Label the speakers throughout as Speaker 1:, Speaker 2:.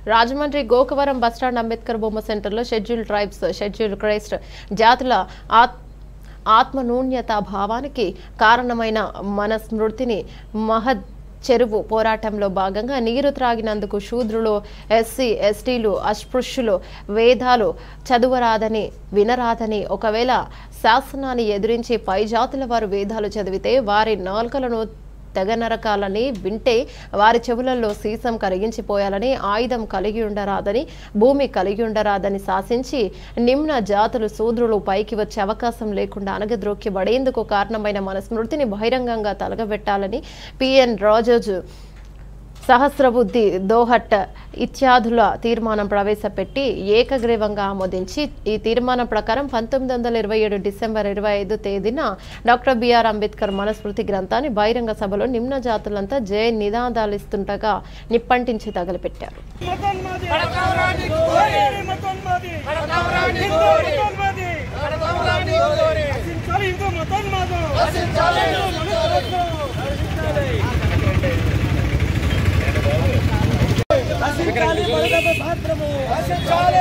Speaker 1: Rajahmundry Gokavaram bus stand Ambedkar బొమ్మ సెంటర్లో schedule tribes schedule Christ జాతుల ఆత్ ఆత్మనూన్యత భావానికి కారణమైన మన స్మృతిని మహద్ చెరువు పోరాటంలో భాగంగా నీరు త్రాగినందుకు శూద్రులు ఎస్సీ ఎస్టీలు అస్పృశ్యులు వేదాలు చదువరాదని వినరాదని ఒకవేళ శాసనాన్ని ఎదిరించి పై జాతుల వారు వేదాలు చదివితే వారి నాల్కలను తెగ నరకాలని వింటే వారి చెవులలో సీసం కరిగించిపోయాలని ఆయుధం కలిగి ఉండరాదని భూమి కలిగి ఉండరాదని శాసించి నిమ్న జాతులు శూద్రులు పైకి వచ్చే అవకాశం లేకుండా అనగద్రోక్కిబడేందుకు కారణమైన మన స్మృతిని బహిరంగంగా తలగబెట్టాలని పిఎన్ రాజోజు సహస్రబుద్ధి దోహట్ ఇత్యాదుల తీర్మానం ప్రవేశపెట్టి ఏకగ్రీవంగా ఆమోదించి ఈ తీర్మానం ప్రకారం పంతొమ్మిది వందల ఇరవై ఏడు డిసెంబర్ ఇరవై ఐదు తేదీన డాక్టర్ బిఆర్ అంబేద్కర్ మనస్మృతి గ్రంథాన్ని బహిరంగ సభలో నిమ్న జాతులంతా జయ నినాదాలిస్తుండగా నిప్పంటించి తగలపెట్టారు
Speaker 2: మతోన్మాది మతోన్మాది మతోన్మాది రచించాలి హిందూ మతోన్మాదం రచించాలి భరతమ శాస్త్రము రచించాలి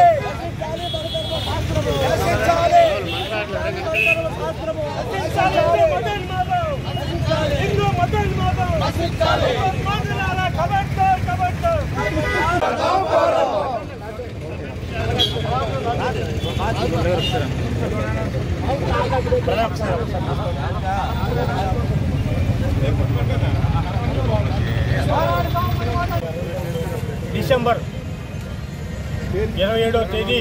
Speaker 2: రచించాలి శాస్త్రము రచించాలి హిందూ మతోన్మాదం రచించాలి మతోన్మాదులారా కబడ్డర్ కబడ్డర్ డిసెంబర్ ఇరవై ఏడవ తేదీ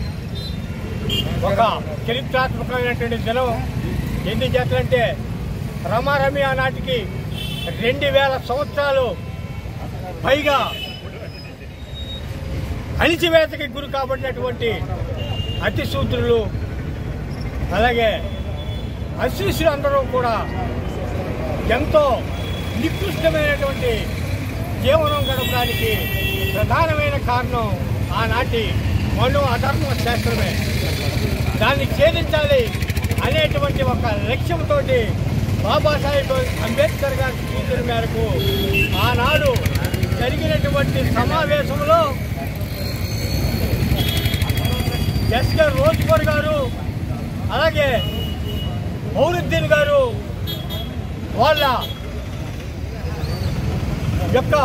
Speaker 2: ఒక చరిత్రాత్మకమైనటువంటి దినం ఎన్ని చేతలంటే రమారమి ఆనాటికి రెండు వేల సంవత్సరాలు పైగా అణిచివేతకి గురి కాబడినటువంటి అతిశూద్రులు అలాగే అశిష్యులు అందరూ కూడా ఎంతో నికృష్టమైనటువంటి జీవనం గడపడానికి ప్రధానమైన కారణం ఆనాటి మను అధర్మ శాస్త్రమే దాన్ని ఛేదించాలి అనేటువంటి ఒక లక్ష్యంతో బాబాసాహెబ్ అంబేద్కర్ గారి సూచన మేరకు ఆనాడు జరిగినటువంటి సమావేశంలో ఎస్కే రోజుకోర్ గారు అలాగే మౌరుద్దీన్ గారు వాళ్ళ యొక్క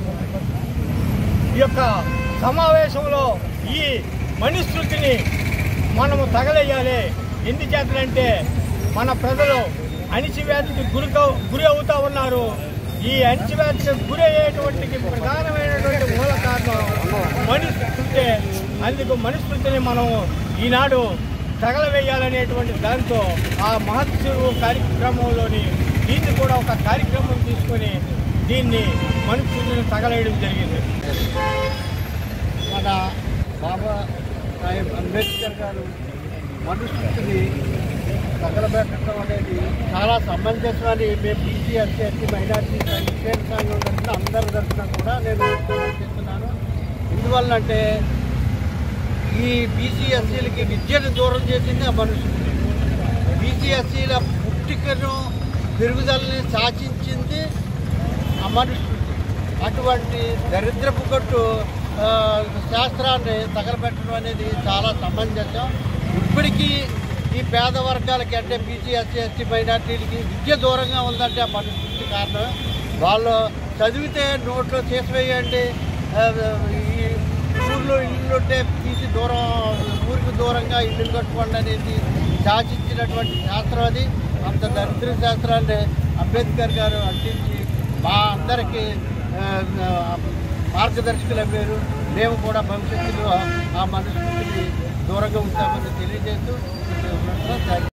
Speaker 2: ఈ యొక్క సమావేశంలో ఈ మనుస్మృతిని మనము తగలేయాలి ఎన్ని చేతలంటే మన ప్రజలు అణిచివేతకి గురి గురి అవుతా ఉన్నారు ఈ అణిచివేతకి గురి అయ్యేటువంటి ప్రధానమైనటువంటి మూల కారణం మనుస్మృతి అందుకు మనుస్మృతిని మనం ఈనాడు తగలవేయాలనేటువంటి దాంతో ఆ మహత్సవ కార్యక్రమంలోని దీన్ని కూడా ఒక కార్యక్రమం తీసుకొని దీన్ని మనుస్మృతిని తగలేయడం జరిగింది
Speaker 3: మన బాబా సాహెబ్ అంబేద్కర్ గారు మనుస్మృతిని తగలబెట్టడం అనేది చాలా సమంజసమని మేము BC SC ST minority Christian సంఘం తరఫున అందరి తరఫున కూడా నేను చేస్తున్నాను ఎందువల్లంటే ఈ బీసీ ఎస్సీలకి విద్యను దూరం చేసింది ఆ మనుషులు బీసీ ఎస్సీల పుట్టికను పెరుగుదలని శాసించింది ఆ మనుషులు అటువంటి దరిద్రపు కొట్టు ఆ, శాస్త్రాన్ని తగలబెట్టడం అనేది చాలా సమంజసం ఇప్పటికీ ఈ పేద వర్గాలకి అంటే బీసీ ఎస్సీ ఎస్టీ మైనార్టీలకి విద్య దూరంగా ఉందంటే ఆ మనుషులకి కారణం వాళ్ళు చదివితే నోట్లో చేసివేయండి ఆ, ఈ ఊర్లో ఇల్లు ఉంటే తీసి దూరం ఊరికి దూరంగా ఇల్లు కట్టుకోండి అనేది శాసించినటువంటి శాస్త్రం అది అంత దరిద్ర శాస్త్రాన్ని అంబేద్కర్ గారు అందించి మా అందరికీ ఆ, ఆ, మార్గదర్శకులు అయ్యారు మేము కూడా భవిష్యత్తులో ఆ మనస్ఫూర్తిని దూరంగా ఉంటామని తెలియజేస్తూ